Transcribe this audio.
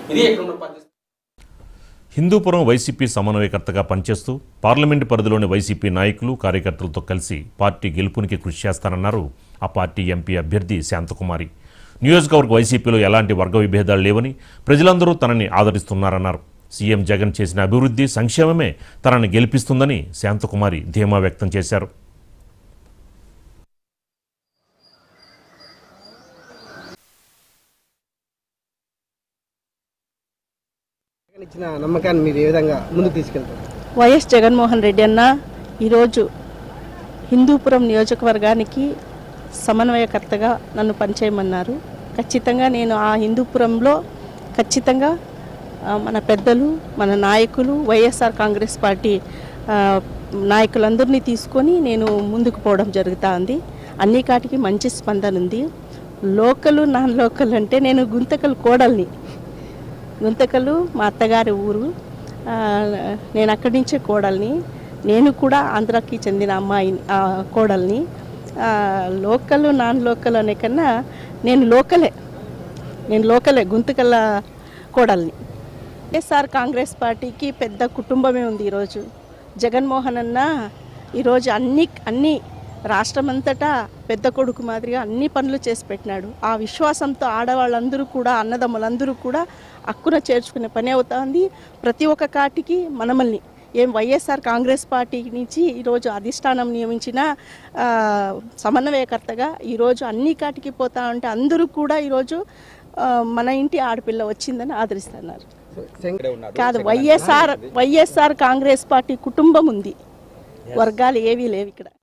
ఇది ఎక్కడ ఉన్న పనిచేస్తుంది హిందూపురం వైసీపీ సమన్వయకర్తగా పనిచేస్తూ పార్లమెంటు పరిధిలోని వైసీపీ నాయకులు కార్యకర్తలతో కలిసి పార్టీ గెలుపునికి కృషి చేస్తానన్నారు ఆ పార్టీ ఎంపీ అభ్యర్థి శాంతకుమారి నియోజకవర్గ వైసీపీలో ఎలాంటి వర్గ విభేదాలు లేవని ప్రజలందరూ తనని ఆదరిస్తున్నారన్నారు సీఎం జగన్ చేసిన అభివృద్ధి సంక్షేమమే తనని గెలిపిస్తుందని శాంతకుమారి ధీమా వ్యక్తం చేశారు ఇచ్చిన నమ్మకాన్ని మీరు ఏ విధంగా ముందుకు తీసుకెళ్తారు వైఎస్ జగన్మోహన్ రెడ్డి అన్న ఈరోజు హిందూపురం నియోజకవర్గానికి సమన్వయకర్తగా నన్ను పనిచేయమన్నారు ఖచ్చితంగా నేను ఆ హిందూపురంలో ఖచ్చితంగా ఆ, మన పెద్దలు మన నాయకులు వైఎస్ఆర్ కాంగ్రెస్ పార్టీ ఆ, నాయకులందరినీ తీసుకొని నేను ముందుకు పోవడం జరుగుతూ ఉంది అన్ని కాటికి మంచి స్పందన ఉంది లోకల్ నాన్ లోకల్ అంటే నేను గుంతకల్ కోడల్ని గుంతకలు మా అత్తగారి ఊరు ఆ, నేను అక్కడి నుంచే కోడల్ని నేను కూడా ఆంధ్రాకి చెందిన అమ్మాయి ఆ, కోడల్ని ఆ, లోకల్ నాన్ లోకల్ అనే కన్నా నేను లోకలే నేను లోకలే గుంతకల్ల కోడల్ని వైఎస్ఆర్ కాంగ్రెస్ పార్టీకి పెద్ద కుటుంబమే ఉంది ఈరోజు జగన్మోహన్ అన్న ఈరోజు అన్ని అన్ని రాష్ట్రమంతటా పెద్ద కొడుకు మాదిరిగా అన్ని పనులు చేసి పెట్టినాడు ఆ విశ్వాసంతో ఆడవాళ్ళందరూ కూడా అన్నదమ్ములందరూ కూడా హక్కున చేర్చుకునే పని అవుతుంది ప్రతి ఒక్క కాటికి మనమల్ని ఏం వైఎస్ఆర్ కాంగ్రెస్ పార్టీ నుంచి ఈరోజు అధిష్టానం నియమించిన ఆ, సమన్వయకర్తగా ఈరోజు అన్ని కాటికి పోతా ఉంటే అందరూ కూడా ఈరోజు ఆ, మన ఇంటి ఆడపిల్ల వచ్చిందని ఆదరిస్తున్నారు కాదు వైఎస్ఆర్ వైఎస్ఆర్ కాంగ్రెస్ పార్టీ కుటుంబం ఉంది వర్గాలు ఏవీ లేవు ఇక్కడ